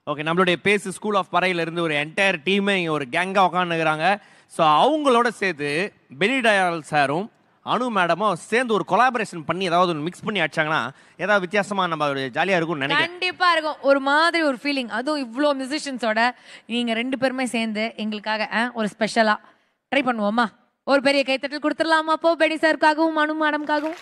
Okay நம்மளுடைய பேசு school of பறையில இருந்து ஒரு என்டையர் டீமே இங்கே ஒரு கேங்காக உட்காந்துக்கிறாங்க ஸோ அவங்களோட சேர்த்து பெனிடயால் சாரும் அனு மேடமும் சேர்ந்து ஒரு கொலாபரேஷன் பண்ணி ஏதாவது ஒன்று மிக்ஸ் பண்ணி அடிச்சாங்கன்னா ஏதாவது வித்தியாசமா நம்ம ஜாலியாக இருக்கும்னு நினைக்கிறேன் கண்டிப்பா இருக்கும் ஒரு மாதிரி ஒரு ஃபீலிங் அதுவும் இவ்வளோ மியூசிஷியன்ஸோட நீங்க ரெண்டு பேருமே சேர்ந்து எங்களுக்காக ஆ, ஒரு ஸ்பெஷலா ட்ரை பண்ணுவோமா ஒரு பெரிய கைத்தட்டல் கொடுத்துடலாமா அப்போ பெனி சாருக்காகவும் மனு மேடம்காகவும்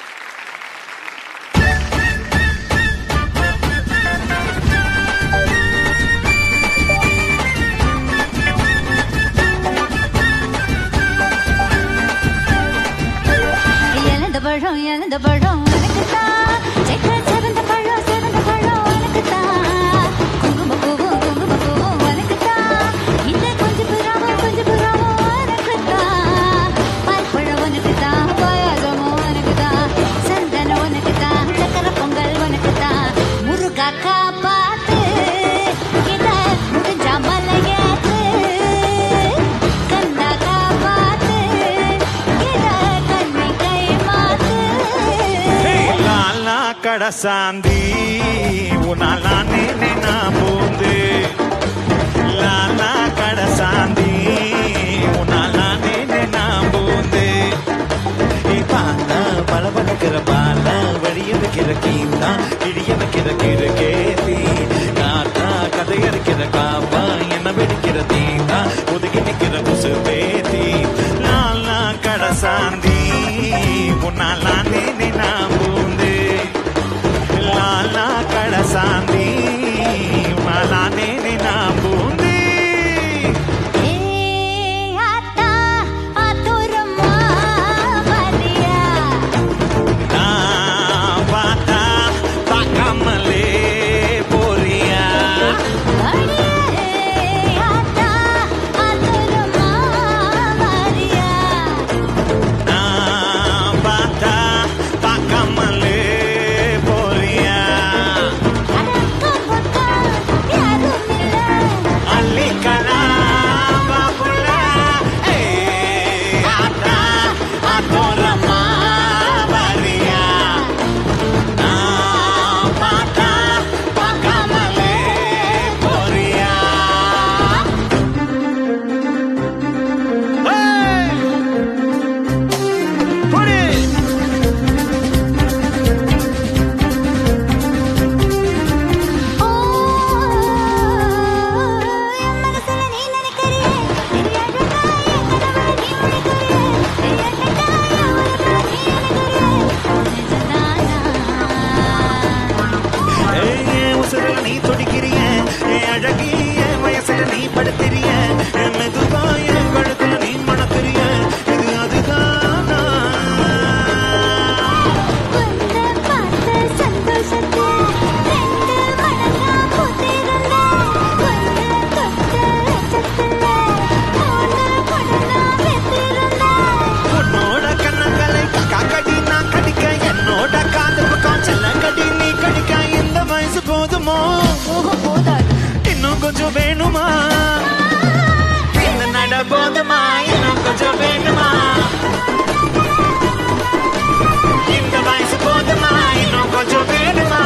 இழந்த பழம் இழந்த பழம் உனக்குத்தான் செக்க சிறந்த பழம் சிறந்த பழம் உனக்குத்தான் குங்கும பூவும் குங்கும பூவும் உனக்குத்தான் இந்த கொஞ்சம் புறாவும் கொஞ்சம் புறாவும் உனக்குத்தான் பால் பழம் உனக்குத்தான் பாயாசமும் உனக்குத்தான் சந்தனம் உனக்குத்தான் சக்கரை பொங்கல் உனக்குத்தான் முருகா காப்பாத்து இத முடிஞ்சா மலையேத்து கண்ணா காப்பாத்து இத கண்ணை கை மாத்து லாலா கடசாந்தி உன்னாலா நேனே நான் பூந்து லாலா கடசாந்தி உன்னாலா நேனே நான் பூந்து பால பளபளக்கிற பால வழிய வைக்கிற கீந்தா இடிய வைக்கிற கிரு கேத்தி காத்தா கதையடிக்கிற காப்பா என்ன வெடிக்கிற தீந்தா ஒதுங்கி நிக்கிற புசு பேத்தி லாலா கடசாந்தி உன்னாலா நேனே நான் பூந்து லாலா கடசாந்தி உன்னாலா நேனே நான் பூந்து ஏய் ஆத்தா ஆத்துரமா வரியா நான் பார்த்தா பார்க்காமலே போறியா அடியே ஆத்தா ஆத்துரமா வரியா நான் பார்த்தா பார்க்காமலே போறியா அடக்க பக்க யாரும் இல்ல அள்ளிக்கலா பாப்புல ஏய் ஆத்தா ஆத்தோரமா வரியா நான் பார்த்தா பார்க்காமலே போறியா ஏய் Put it! ஓ என் மனசுல நீ நினைக்கறியே நீ அழகா என் கனவுல நீ ஒளிக்கறியே என் எண்ணத்தாய உலகா நீ நினைக்கறியே நிஜதானா ஏய், உசுருல நீ துடிக்கிறிய என் அழகிய வயசுல நீ படுத்திரிய என் மெதுவா என் கழுத்துல நீ மணக்கிறிய இது அதுதானா உன்னை பார்த்த சந்தோஷத்தை ரெண்டு மடங்கா பூத்திருந்த உன்னை தொட்ட அச்சத்துல மூணு குடலா வெத்திருந்த உன்னோட கண்ணங்களை காக்கடி நான் கடிக்க என்னோட காது பக்கம் செல்லங்கடி நீ கடிக்க இந்த வயசு போதுமோ போகும் போதாது இன்னும் கொஞ்சம் வேணுமா இந்த நட போதுமா இன்னும் கொஞ்சம் வேணுமா இந்த வயசு போதுமா இன்னும் கொஞ்சம் வேணுமா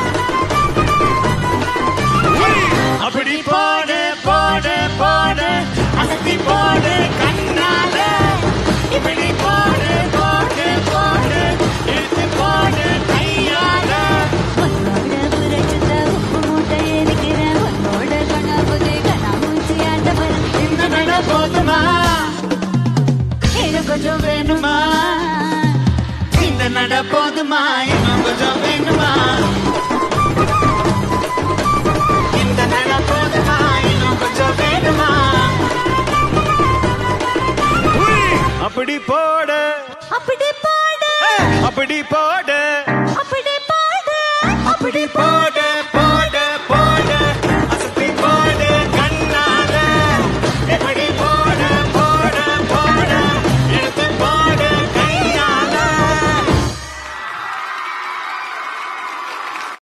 உய்! அப்படி போடு போடு போடு அசத்தி போடு கண்ணால இப்படி போடு போடு போடு இழுத்து போடு கையால உன்னோட புரட்சத்தை உப்பு மூட்டை எரிக்கிறேன் உன்னோட கணபதி கண்ணாமூச்சி ஆண்டவன் இந்த நட போதுமா இன்னும் கொஞ்சம் வேணுமா இந்த நட போதுமா இன்னும் கொஞ்சம் வேணுமா